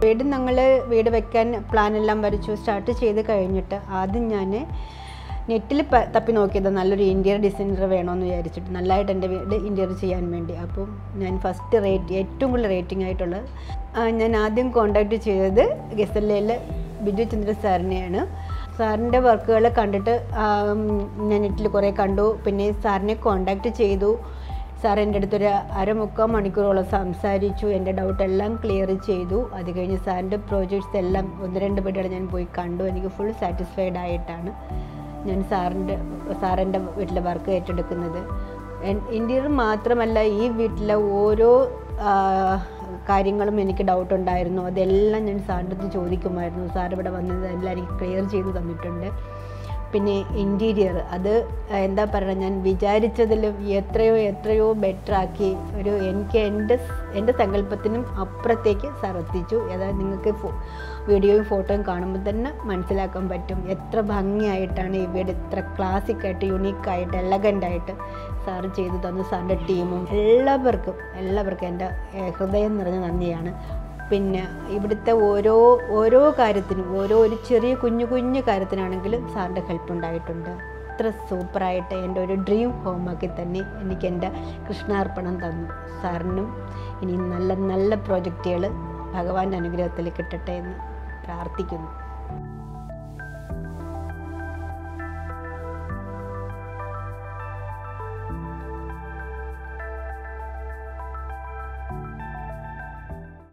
വീട് ഞങ്ങൾ വീട് വെക്കാൻ പ്ലാൻ എല്ലാം വരച്ചു സ്റ്റാർട്ട് ചെയ്ത് കഴിഞ്ഞിട്ട് ആദ്യം ഞാൻ നെറ്റിൽ തപ്പി നോക്കിയത് നല്ലൊരു ഇൻറ്റീരിയർ ഡിസൈനർ വേണമെന്ന് വിചാരിച്ചിട്ട് നല്ലതായിട്ട് എൻ്റെ വീട് ഇൻറ്റീരിയർ ചെയ്യാൻ വേണ്ടി അപ്പം ഞാൻ ഫസ്റ്റ് റേറ്റ് ഏറ്റവും കൂടുതൽ റേറ്റിംഗ് ആയിട്ടുള്ള ആ, ഞാൻ ആദ്യം കോണ്ടാക്ട് ചെയ്തത് ഗസല്ലയിൽ ബിജു ചന്ദ്ര സാറിനെയാണ് സാറിൻ്റെ വർക്കുകൾ കണ്ടിട്ട് ആ, ഞാൻ നെറ്റിൽ കുറേ കണ്ടു പിന്നെ സാറിനെ കോണ്ടാക്ട് ചെയ്തു സാർ എൻ്റെ അടുത്തൊരു അരമുക്കാൽ മണിക്കൂറോളം സംസാരിച്ചു എൻ്റെ ഡൗട്ടെല്ലാം ക്ലിയർ ചെയ്തു അത് കഴിഞ്ഞ് സാറിൻ്റെ പ്രോജക്ട്സ് എല്ലാം ഒന്ന് രണ്ട് വീടുകൾ ഞാൻ പോയി കണ്ടു എനിക്ക് ഫുൾ സാറ്റിസ്ഫൈഡ് ആയിട്ടാണ് ഞാൻ സാറിൻ്റെ സാറിൻ്റെ വീട്ടിലെ വർക്ക് ഏറ്റെടുക്കുന്നത് ഇൻറ്റീരിയർ മാത്രമല്ല ഈ വീട്ടിലെ ഓരോ ആ, കാര്യങ്ങളും എനിക്ക് ഡൗട്ട് ഉണ്ടായിരുന്നു അതെല്ലാം ഞാൻ സാറിൻ്റെ അടുത്ത് ചോദിക്കുമായിരുന്നു സാർ ഇവിടെ വന്നത് എല്ലാം എനിക്ക് ക്ലിയർ ചെയ്ത് തന്നിട്ടുണ്ട് പിന്നെ ഇൻറ്റീരിയർ അത് എന്താ പറയുക ഞാൻ വിചാരിച്ചതിലും എത്രയോ എത്രയോ ബെറ്റർ ആക്കി ഒരു എനിക്ക് എൻ്റെ സ്- എൻ്റെ സങ്കല്പത്തിനും അപ്പുറത്തേക്ക് സാർ എത്തിച്ചു അതായത് നിങ്ങൾക്ക് ഫോ- വീഡിയോയും ഫോട്ടോയും കാണുമ്പോൾ തന്നെ മനസ്സിലാക്കാൻ പറ്റും എത്ര ഭംഗിയായിട്ടാണ് ഈ വീട് ഇത്ര ക്ലാസിക്കായിട്ട് യുണീക്കായിട്ട് എലഗൻ്റായിട്ട് സാറ് ചെയ്തു തന്നു സാറിൻ്റെ ടീമും എല്ലാവർക്കും എല്ലാവർക്കും എൻ്റെ ഏഹ്, ഹൃദയം നിറഞ്ഞ നന്ദിയാണ് പിന്നെ ഇവിടുത്തെ ഓരോ ഓരോ കാര്യത്തിനും ഓരോ ഒരു ചെറിയ കുഞ്ഞു കുഞ്ഞു കാര്യത്തിനാണെങ്കിലും സാറിൻ്റെ ഹെൽപ്പ് ഉണ്ടായിട്ടുണ്ട് അത്ര സൂപ്പറായിട്ട് എൻ്റെ ഒരു ഡ്രീം ഹോമാക്കി തന്നെ എനിക്ക് എൻ്റെ കൃഷ്ണാർപ്പണം തന്നു സാറിനും ഇനി നല്ല നല്ല പ്രോജക്റ്റുകൾ ഭഗവാന്റെ അനുഗ്രഹത്തിൽ കിട്ടട്ടെ എന്ന് പ്രാർത്ഥിക്കുന്നു